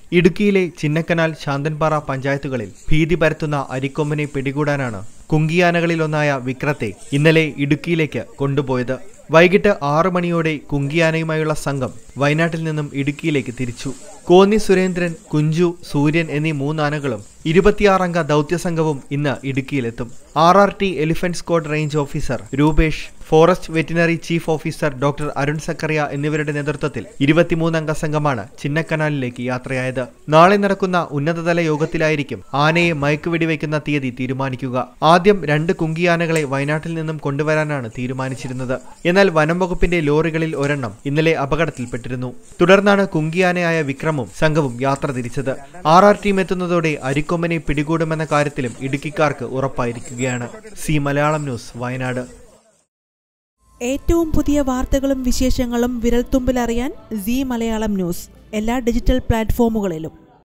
ഇടുക്കിയിലെ ചിന്നക്കനാൽ ശാന്തൻപാറ പഞ്ചായത്തുകളിൽ ഭീതി പരത്തുന്ന അരിക്കൊമ്പനെ പിടികൂടാനാണ് കുങ്കിയാനകളിലൊന്നായ വിക്രത്തെ ഇന്നലെ ഇടുക്കിയിലേക്ക് കൊണ്ടുപോയത് വൈകിട്ട് ആറു മണിയോടെ കുങ്കിയാനയുമായുള്ള സംഘം വയനാട്ടിൽ നിന്നും ഇടുക്കിയിലേക്ക് തിരിച്ചു കോന്നി സുരേന്ദ്രൻ കുഞ്ചു സൂര്യൻ എന്നീ മൂന്നാനകളും ഇരുപത്തിയാറംഗ ദൗത്യസംഘവും ഇന്ന് ഇടുക്കിയിലെത്തും R R T elephant squad range officer Rupesh forest veterinary chief officer doctor Arun Zachariah എന്നിവരുടെ നേതൃത്വത്തിൽ ഇരുപത്തിമൂന്നംഗ സംഘമാണ് ചിന്നക്കനാലിലേക്ക് യാത്രയായത് നാളെ നടക്കുന്ന ഉന്നതതല യോഗത്തിലായിരിക്കും ആനയെ മയക്കുവെടിവെക്കുന്ന തീയതി തീരുമാനിക്കുക ആദ്യം രണ്ട് കുങ്കിയാനകളെ വയനാട്ടിൽ നിന്നും കൊണ്ടുവരാനാണ് തീരുമാനിച്ചിരുന്നത് എന്നാൽ വനം വകുപ്പിന്റെ ലോറികളിൽ ഒരെണ്ണം ഇന്നലെ അപകടത്തിൽപ്പെട്ടിരുന്നു തുടർന്നാണ് കുങ്കിയാനയായ വിക്രമും സംഘവും യാത്ര തിരിച്ചത് ആർ ആർ ടീം എത്തുന്നതോടെ അരിക്കൊമ്പനെ പിടികൂടുമെന്ന കാര്യത്തിലും ഇടുക്കിക്കാർക്ക് ഉറപ്പായിരിക്കുകയാണ് സി മലയാളം ന്യൂസ് വയനാട് ഏറ്റവും പുതിയ വാർത്തകളും വിശേഷങ്ങളും വിരൽത്തുമ്പിലറിയാൻ സി മലയാളം ന്യൂസ് എല്ലാ ഡിജിറ്റൽ പ്ലാറ്റ്ഫോമുകളിലും